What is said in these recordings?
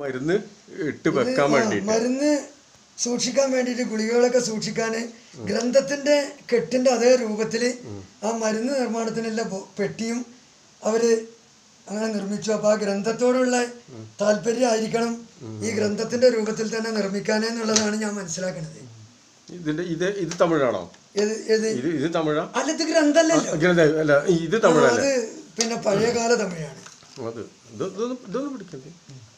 മരുന്ന് ഇട്ട് വെക്കാൻ ആ, വേണ്ടിയിട്ട് മരുന്ന് സൂക്ഷിക്കാൻ വേണ്ടിയിട്ട് ഗുളികകളൊക്കെ സൂക്ഷിക്കാൻ ഗ്രന്ഥത്തിന്റെ കെട്ടിന്റെ അതേ രൂപത്തിൽ ആ മരുന്ന് നിർമ്മാണത്തിനുള്ള ബോ- പെട്ടിയും അവര് അങ്ങനെ നിർമ്മിച്ചു അപ്പൊ ആ ഗ്രന്ഥത്തോടുള്ള താല്പര്യം ആയിരിക്കണം ഈ ഗ്രന്ഥത്തിന്റെ രൂപത്തിൽ തന്നെ നിർമ്മിക്കാൻ എന്നുള്ളതാണ് ഞാൻ മനസ്സിലാക്കുന്നത് ഇതിന്റെ ഇത് ഇത് തമിഴാണോ ഏത് ഏത് ഇത് ഇത് തമിഴാ അല്ല ഇത് ഗ്രന്ഥല്ലല്ലോ ഗ്രന്ഥ അല്ല ഇത് തമിഴല്ലേ അത് പിന്നെ പഴയകാല തമിഴാണ് അത് ഇത് ഇതൊന്ന് ഇതൊന്ന് പിടിക്കണ്ടേ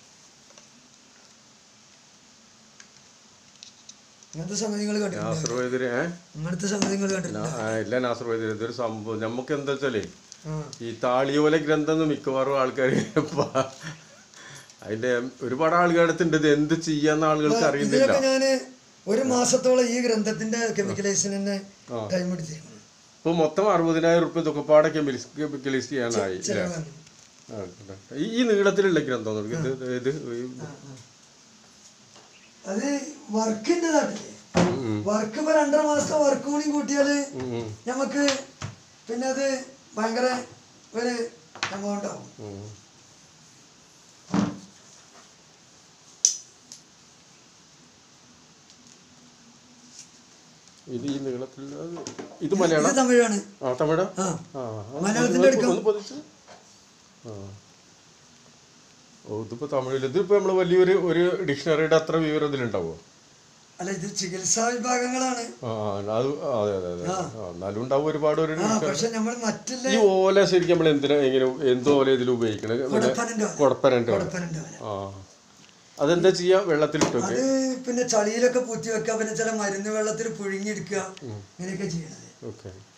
ഇങ്ങനത്തെ സംഗതികൾ കണ്ടിട്ടുണ്ട് നാസർ വൈദ്യര് ഏ ഇങ്ങനത്തെ സംഗതികൾ കണ്ടിട്ടുണ്ട് ആ, ഇല്ല നാസർ വൈദ്യര് ഇതൊരു സംഭവം നമുക്ക് എന്താ വെച്ചാലേ ആ ഈ താളിയോല ഗ്രന്ഥം എന്ന് മിക്കവാറും ആൾക്കാർ അതിന്റെ ഒരുപാട് ആളുകളുടെ അടുത്തുണ്ട് ഇത് എന്ത് ചെയ്യാന്ന് ആളുകൾക്ക് അറിയുന്നില്ല ഇതിലൊക്കെ ഞാന് ഒരു മാസത്തോളം ഈ ഗ്രന്ഥത്തിന്റെ കെമിക്കലൈസിന് തന്നെ ടൈം എടുത്തിരുന്നു ഇപ്പൊ മൊത്തം അറുപതിനായിരം റുപ്യ ഇതൊക്കെ പാടെ കെമിക്കലൈസ് ചെയ്യാനായി ഇല്ലേ? ചെലവാണ്. ആ, കേട്ടോ. ഈ ഈ നീളത്തിലുള്ള ഗ്രന്ഥം നോക്ക്. ഇത് ഇത് ഈ- അത് വർക്കിന്റെ നാട്ടില് ഉം, ഉം, വർക്ക് ഇപ്പൊ രണ്ടര മാസത്തെ വർക്ക് കൂടി കൂട്ടിയാല് ഉം, ഉം, നമുക്ക് പിന്നെ അത് ഭയങ്കര ഒരു എമൗണ്ട് ആവും ഉം. ഇത് ഈ നീളത്തിലുള്ള ഇത് മലയാളം ഇത് തമിഴാണ് ആ തമിഴ ആ ആ മലയാളത്തിന്റെ എടുക്കാം. ഒന്ന് പതിച്ച് ആ ഓ ഇതിപ്പോ തമിഴിൽ ഇതിപ്പോ നമ്മള് വലിയൊരു ഒരു ഡിക്ഷണറിയുടെ അത്ര വിവരം ഇതിലുണ്ടാവോ അല്ല ഇത് ചികിത്സാ വിഭാഗങ്ങളാണ് ആ അത് അതെ അതെ അതെ ആ, എന്നാലും ഉണ്ടാവും ഒരുപാട് ഒരു ആ പക്ഷെ നമ്മൾ മറ്റുള്ള ഈ ഓല ശരിക്കും നമ്മൾ എന്തിനാ എങ്ങനെ എന്ത് ഓല ഇതിൽ ഉപയോഗിക്കണത് കൊടപ്പനന്റെ ഓല. കൊടപ്പനന്റെ ഓല കൊടപ്പനന്റെ ഓല. ആ അതെന്താ ചെയ്യാ വെള്ളത്തിലിട്ട് വെക്കുക അത് പിന്നെ ചളിയിലൊക്കെ പൂത്തി വെക്കുക പിന്നെ ചില മരുന്ന് വെള്ളത്തിൽ പുഴുങ്ങിയെടുക്കുക ഇങ്ങനെയൊക്കെ ചെയ്യണത് ഓക്കെ